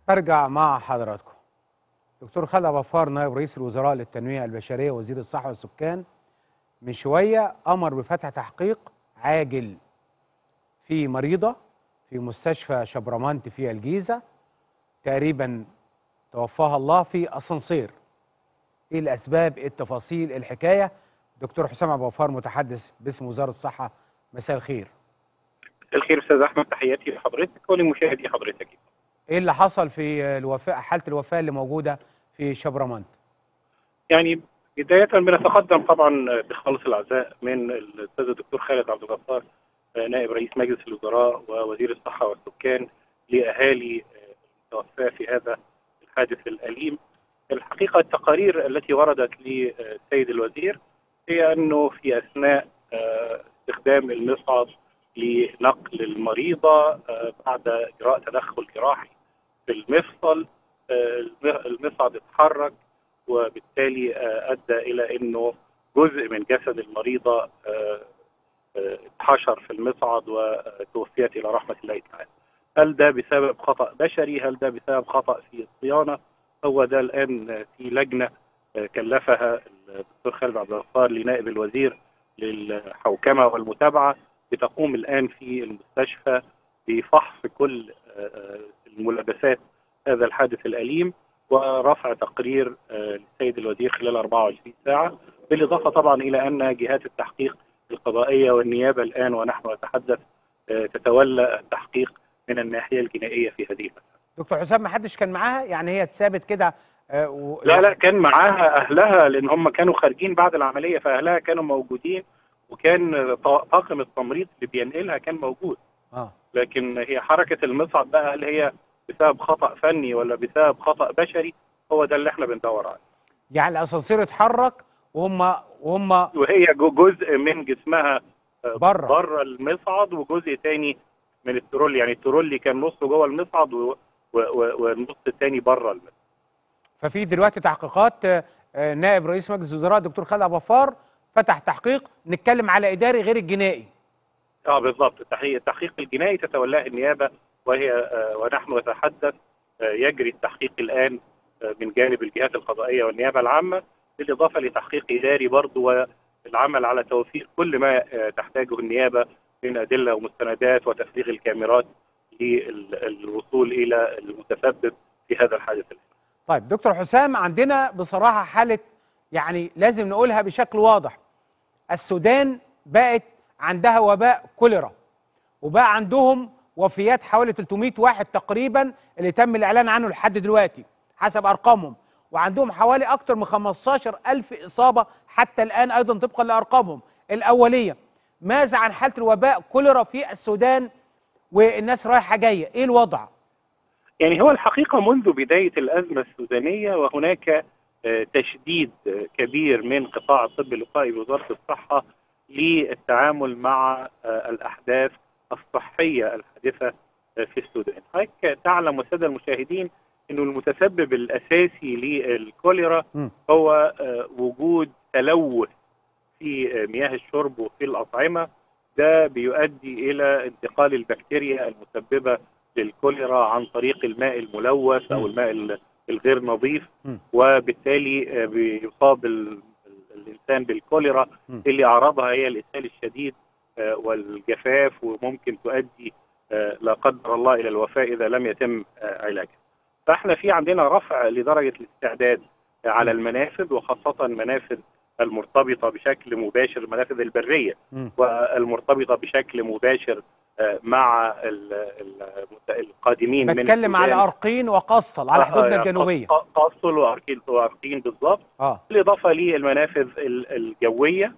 برجع مع حضراتكم دكتور خالد أبو غفار نائب رئيس الوزراء للتنمية البشرية وزير الصحة والسكان من شوية أمر بفتح تحقيق عاجل في مريضة في مستشفى شبرمنت في الجيزة تقريبا توفاها الله في أسانسير إيه الأسباب إيه التفاصيل إيه الحكاية دكتور حسام أبو غفار متحدث باسم وزارة الصحة مساء الخير الخير استاذ احمد تحياتي لحضرتك ولمشاهدي حضرتك ايه اللي حصل في الوفاه حاله الوفاه اللي موجوده في شبرمنت يعني بدايه بنتقدم طبعا بخالص العزاء من الاستاذ الدكتور خالد عبد الغفار نائب رئيس مجلس الوزراء ووزير الصحه والسكان لاهالي المتوفاه في هذا الحادث الاليم الحقيقه التقارير التي وردت للسيد الوزير هي انه في اثناء استخدام المصعد لنقل المريضة بعد إجراء تدخل جراحي في المفصل المصعد اتحرك وبالتالي أدى إلى أنه جزء من جسد المريضة اتحشر في المصعد وتوفيت إلى رحمة الله تعالى هل ده بسبب خطأ بشري هل ده بسبب خطأ في الصيانة هو ده الآن في لجنة كلفها الدكتور خالد عبد الغفار لنائب الوزير للحوكمة والمتابعة بتقوم الآن في المستشفى بفحص كل الملابسات هذا الحادث الأليم ورفع تقرير للسيد الوزير خلال 24 ساعة بالإضافة طبعا إلى أن جهات التحقيق القضائية والنيابة الآن ونحن نتحدث تتولى التحقيق من الناحية الجنائية في هذه المسألة دكتور حسام ما حدش كان معاها يعني هي اتثابت كده و... لا لا كان معاها أهلها لأن هم كانوا خارجين بعد العملية فأهلها كانوا موجودين وكان طاقم التمريض اللي بينقلها كان موجود اه لكن هي حركه المصعد بقى هل هي بسبب خطا فني ولا بسبب خطا بشري هو ده اللي احنا بندور عليه يعني الاسانسير اتحرك وهم وهم وهي جزء من جسمها بره بره المصعد وجزء تاني من الترولي يعني الترولي كان نصه جوه المصعد و... و... و... والنص الثاني بره المصعد ففي دلوقتي تحقيقات نائب رئيس مجلس الوزراء الدكتور خالد ابو غفار فتح تحقيق نتكلم على اداري غير الجنائي اه بالضبط التحقيق التحقيق الجنائي تتولاه النيابه وهي آه ونحن نتحدث آه يجري التحقيق الان آه من جانب الجهات القضائيه والنيابه العامه بالاضافه لتحقيق اداري برضه والعمل على توفير كل ما تحتاجه النيابه من ادله ومستندات وتفريغ الكاميرات للوصول الى المتسبب في هذا الحادث طيب دكتور حسام عندنا بصراحه حاله يعني لازم نقولها بشكل واضح السودان بقت عندها وباء كوليرا وبقى عندهم وفيات حوالي 300 واحد تقريبا اللي تم الإعلان عنه لحد دلوقتي حسب أرقامهم وعندهم حوالي أكثر من 15 ألف إصابة حتى الآن أيضا طبقا لأرقامهم الأولية ماذا عن حالة الوباء كوليرا في السودان والناس رايحة جاية إيه الوضع؟ يعني هو الحقيقة منذ بداية الأزمة السودانية وهناك تشديد كبير من قطاع الطب الوقائي بوزاره الصحه للتعامل مع الاحداث الصحيه الحادثه في السودان. حضرتك تعلم والساده المشاهدين انه المتسبب الاساسي للكوليرا هو وجود تلوث في مياه الشرب وفي الاطعمه ده بيؤدي الى انتقال البكتيريا المسببه للكوليرا عن طريق الماء الملوث او الماء الغير نظيف وبالتالي بيصاب الانسان بالكوليرا اللي اعراضها هي الاسهال الشديد والجفاف وممكن تؤدي لا قدر الله الى الوفاه اذا لم يتم علاجها. فاحنا في عندنا رفع لدرجه الاستعداد على المنافذ وخاصه المنافذ المرتبطه بشكل مباشر المنافذ البريه والمرتبطه بشكل مباشر مع القادمين من بتكلم على ارقين وقسطل على حدودنا الجنوبيه قسطل وارقين وارقين بالضبط اه بالاضافه للمنافذ الجويه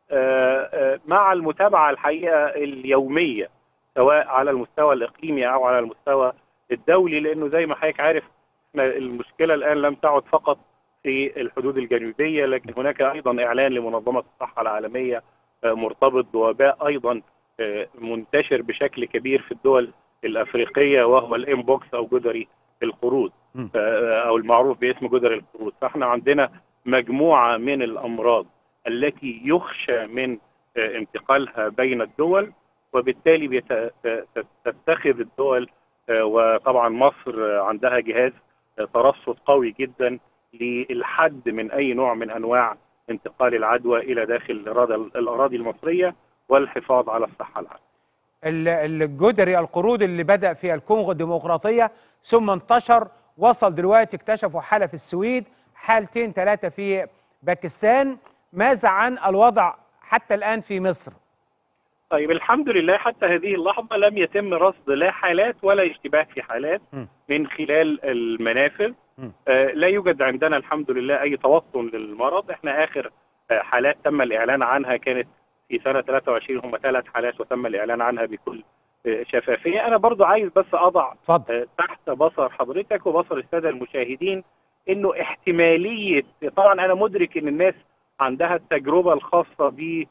مع المتابعه الحقيقه اليوميه سواء على المستوى الاقليمي او على المستوى الدولي لانه زي ما حضرتك عارف المشكله الان لم تعد فقط في الحدود الجنوبيه لكن هناك ايضا اعلان لمنظمه الصحه العالميه مرتبط بوباء ايضا منتشر بشكل كبير في الدول الافريقيه وهو الامبوكس او جدري القرود او المعروف باسم جدري القرود فاحنا عندنا مجموعه من الامراض التي يخشى من انتقالها بين الدول وبالتالي تتخذ الدول آه، وطبعا مصر آه، عندها جهاز آه، ترصد قوي جدا للحد من اي نوع من انواع انتقال العدوى الى داخل الإرادة- الاراضي المصريه والحفاظ على الصحه العامه. ال- الجدري القرود اللي بدأ في الكونغو الديمقراطية ثم انتشر وصل دلوقتي اكتشفوا حالة في السويد حالتين ثلاثة في باكستان ماذا عن الوضع حتى الآن في مصر طيب الحمد لله حتى هذه اللحظه لم يتم رصد لا حالات ولا اشتباه في حالات م. من خلال المنافذ م. آه، لا يوجد عندنا الحمد لله اي توطن للمرض احنا اخر آه، حالات تم الاعلان عنها كانت في سنه 23 هم ثلاث حالات وتم الاعلان عنها بكل آه، شفافيه انا برضو عايز بس اضع اتفضل آه، تحت بصر حضرتك وبصر الساده المشاهدين انه احتماليه طبعا انا مدرك ان الناس عندها التجربه الخاصه ب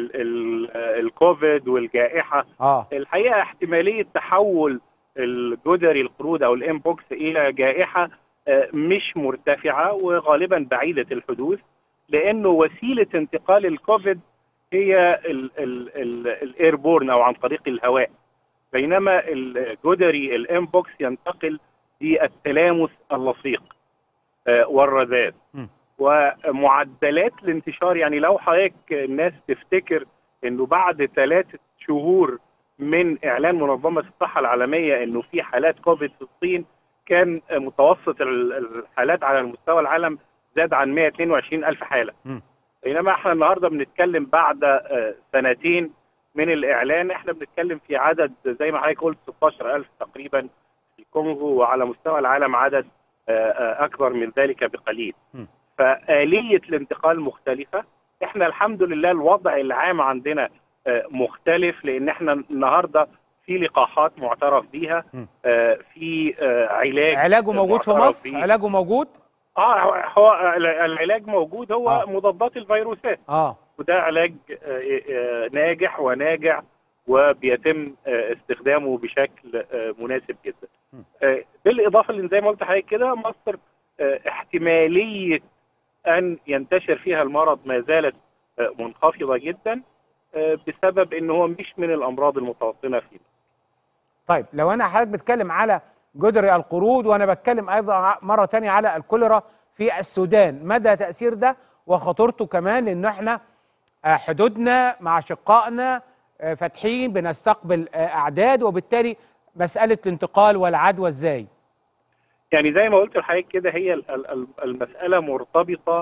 الكوفيد والجائحه اه الحقيقه احتماليه تحول الجدري القرود او الامبوكس الى جائحه آه، مش مرتفعه وغالبا بعيده الحدوث لانه وسيله انتقال الكوفيد هي الايربورن او عن طريق الهواء بينما الجدري الامبوكس ينتقل بالتلامس اللصيق آه، والرذاذ م. ومعدلات الانتشار يعني لو حضرتك الناس تفتكر انه بعد ثلاثة شهور من اعلان منظمه الصحه العالميه انه في حالات كوفيد في الصين كان متوسط ال- الحالات على مستوى العالم زاد عن 122 الف حاله م. بينما احنا النهارده بنتكلم بعد آه، سنتين من الاعلان احنا بنتكلم في عدد زي ما حضرتك قلت 16000 تقريبا في الكونغو وعلى مستوى العالم عدد آه، آه، اكبر من ذلك بقليل م. فآلية الانتقال مختلفة احنا الحمد لله الوضع العام عندنا آه، مختلف لان احنا النهارده في لقاحات معترف بيها م. آه، في آه، علاج علاجه موجود في معترف مصر بيه. علاجه موجود اه هو- هو العلاج موجود هو آه. مضادات الفيروسات اه وده علاج آه، آه، ناجح وناجع وبيتم آه، استخدامه بشكل آه، مناسب جدا. م. آه، بالاضافه اللي زي ما قلت حضرتك كده مصر آه، احتماليه ان ينتشر فيها المرض ما زالت آه، منخفضه جدا آه، بسبب ان هو مش من الامراض المتوطنه فيه. طيب لو انا حضرتك بتكلم على جدري القرود وانا بتكلم ايضا ع- مره تانية على الكوليرا في السودان مدى تاثير ده وخطورته كمان لان احنا آه، حدودنا مع اشقائنا آه، فاتحين بنستقبل آه، اعداد وبالتالي مساله الانتقال والعدوى ازاي يعني زي ما قلت لحضرتك كده هي ال- ال- ال- المسألة مرتبطة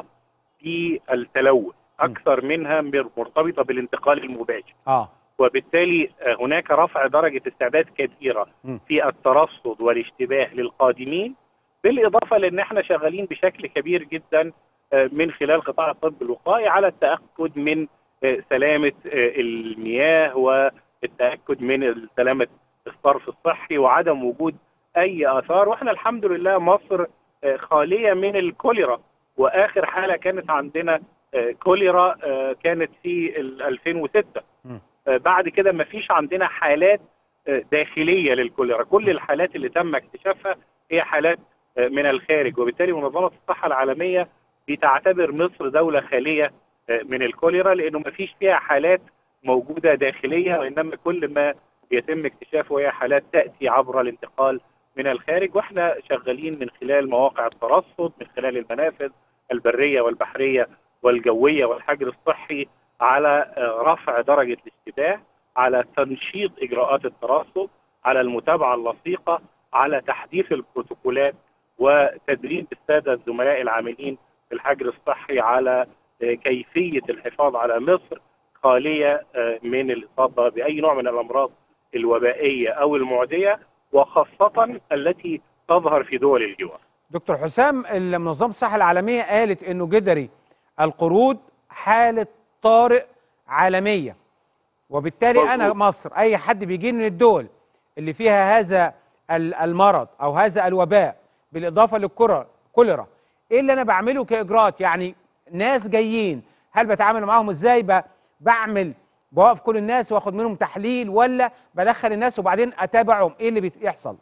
بالتلوث أكثر منها مر- مرتبطة بالانتقال المباشر اه وبالتالي آه، هناك رفع درجة استعداد كبيرة م. في الترصد والاشتباه للقادمين بالإضافة لأن احنا شغالين بشكل كبير جدا آه، من خلال قطاع الطب الوقائي على التأكد من آه، سلامة آه، المياه والتأكد من سلامة الصرف الصحي وعدم وجود أي آثار وإحنا الحمد لله مصر آه، خالية من الكوليرا وآخر حالة كانت عندنا آه، كوليرا آه، كانت في ال 2006 م. آه، بعد كده ما فيش عندنا حالات آه، داخلية للكوليرا كل الحالات اللي تم اكتشافها هي حالات آه، من الخارج وبالتالي منظمة الصحة العالمية بتعتبر مصر دولة خالية آه، من الكوليرا لأنه ما فيش فيها حالات موجودة داخلية وإنما كل ما يتم اكتشافه هي حالات تأتي عبر الانتقال من الخارج واحنا شغالين من خلال مواقع الترصد من خلال المنافذ البرية والبحرية والجوية والحجر الصحي على آه، رفع درجة الاشتباه على تنشيط إجراءات الترصد على المتابعة اللصيقة على تحديث البروتوكولات وتدريب السادة الزملاء العاملين في الحجر الصحي على آه، كيفية الحفاظ على مصر خالية آه، من الإصابة بأي نوع من الأمراض الوبائية أو المعدية وخاصة التي تظهر في دول الجوار دكتور حسام منظمه الصحه العالميه قالت انه جدري القرود حاله طارئ عالميه وبالتالي انا مظبوط. مصر اي حد بيجي من الدول اللي فيها هذا ال- المرض او هذا الوباء بالاضافه للكوليرا كوليرا ايه اللي انا بعمله كاجراءات يعني ناس جايين هل بتعامل معاهم ازاي ب- بعمل بوقف كل الناس واخد منهم تحليل ولا بدخل الناس وبعدين اتابعهم ايه اللي بيحصل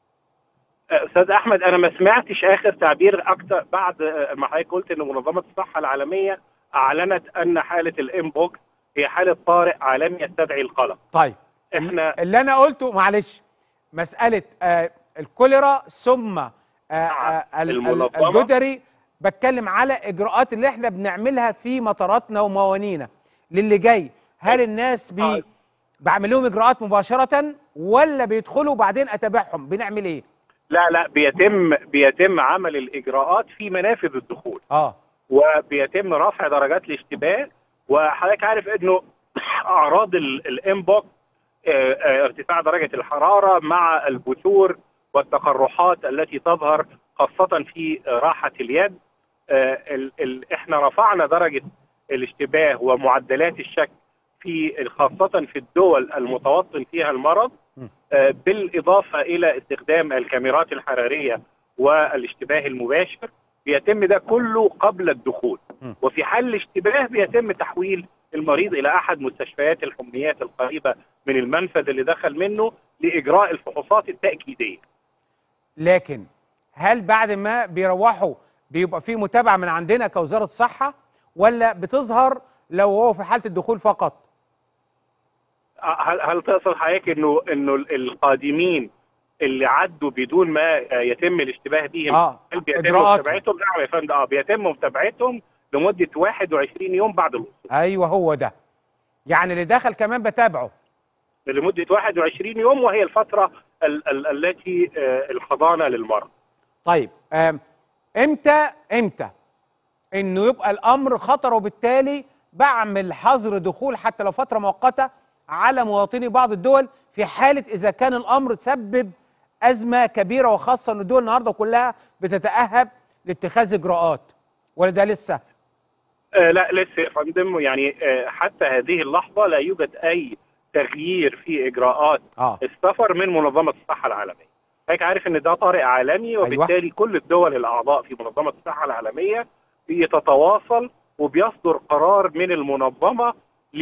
استاذ احمد انا ما سمعتش اخر تعبير اكتر بعد ما حضرتك قلت ان منظمه الصحه العالميه اعلنت ان حاله الامبوكس هي حاله طارئ عالمي يستدعي القلق طيب احنا اللي انا قلته معلش مساله آه الكوليرا ثم آه آه ال- ال- المنظمة. الجدري بتكلم على اجراءات اللي احنا بنعملها في مطاراتنا وموانينا للي جاي هل الناس بي آه. بعمل لهم اجراءات مباشره ولا بيدخلوا وبعدين اتابعهم بنعمل ايه لا لا بيتم بيتم عمل الاجراءات في منافذ الدخول اه وبيتم رفع درجات الاشتباه وحضرتك عارف انه اعراض ال- الانبوكس آه، آه، ارتفاع درجه الحراره مع البثور والتقرحات التي تظهر خاصه في آه، راحه اليد آه، ال- ال- احنا رفعنا درجه الاشتباه ومعدلات الشك في خاصه في الدول المتوطن فيها المرض م. آه، بالاضافه الى استخدام الكاميرات الحراريه والاشتباه المباشر بيتم ده كله قبل الدخول م. وفي حال الاشتباه بيتم تحويل المريض الى احد مستشفيات الحميات القريبه من المنفذ اللي دخل منه لاجراء الفحوصات التاكيديه لكن هل بعد ما بيروحوا بيبقى في متابعه من عندنا كوزاره صحه ولا بتظهر لو هو في حاله الدخول فقط هل هل تقصد حضرتك انه انه القادمين اللي عدوا بدون ما يتم الاشتباه بهم اه هل بيتم إجراءاتهم. متابعتهم؟ نعم يا فندم اه بيتم متابعتهم لمده 21 يوم بعد الوصول ايوه هو ده يعني اللي دخل كمان بتابعه لمده 21 يوم وهي الفتره ال- ال- التي آه، الحضانه للمرض طيب آم، امتى امتى انه يبقى الامر خطر وبالتالي بعمل حظر دخول حتى لو فتره مؤقته على مواطني بعض الدول في حاله اذا كان الامر تسبب ازمه كبيره وخاصه ان الدول النهارده كلها بتتاهب لاتخاذ اجراءات ولا ده لسه آه لا لسه يا فندم يعني آه حتى هذه اللحظه لا يوجد اي تغيير في اجراءات اه السفر من منظمه الصحه العالميه. حضرتك عارف ان ده طارئ عالمي وبالتالي أيوة. كل الدول الاعضاء في منظمه الصحه العالميه بيتتواصل وبيصدر قرار من المنظمه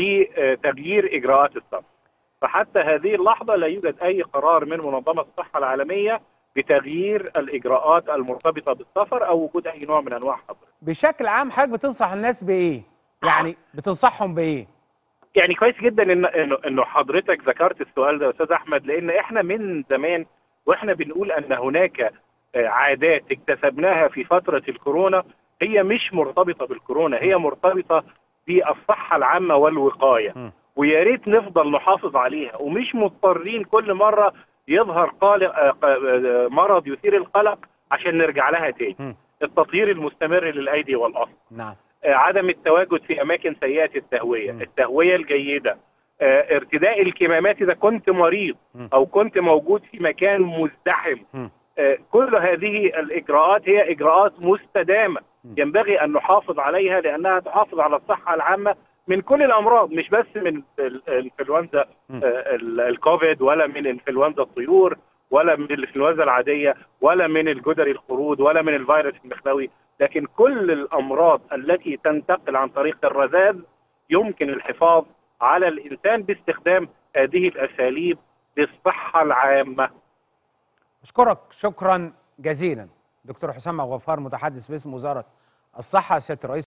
لتغيير اجراءات السفر. فحتى هذه اللحظه لا يوجد اي قرار من منظمه الصحه العالميه بتغيير الاجراءات المرتبطه بالسفر او وجود اي نوع من انواع حظر. بشكل عام حضرتك بتنصح الناس بايه يعني بتنصحهم بايه يعني كويس جدا ان انه انه حضرتك ذكرت السؤال ده يا استاذ احمد لان احنا من زمان واحنا بنقول ان هناك آه، عادات اكتسبناها في فتره الكورونا هي مش مرتبطه بالكورونا هي مرتبطه بالصحه العامه والوقايه م. ويا ريت نفضل نحافظ عليها ومش مضطرين كل مره يظهر قلق آه، ق- آه، مرض يثير القلق عشان نرجع لها تاني م. التطهير المستمر للايدي والاصل نعم آه، عدم التواجد في اماكن سيئه التهويه، م. التهويه الجيده، آه، ارتداء الكمامات اذا كنت مريض م. او كنت موجود في مكان مزدحم، م. آه، كل هذه الاجراءات هي اجراءات مستدامه م. ينبغي ان نحافظ عليها لانها تحافظ على الصحه العامه من كل الامراض مش بس من ال- الانفلونزا م. آه، ال- الكوفيد ولا من انفلونزا الطيور ولا من الانفلونزا العاديه ولا من الجدري الخرود ولا من الفيروس المخلوي لكن كل الامراض التي تنتقل عن طريق الرذاذ يمكن الحفاظ على الانسان باستخدام هذه الاساليب للصحه العامه اشكرك شكرا جزيلا دكتور حسام أبو غفار متحدث باسم وزاره الصحه سياده الرئيس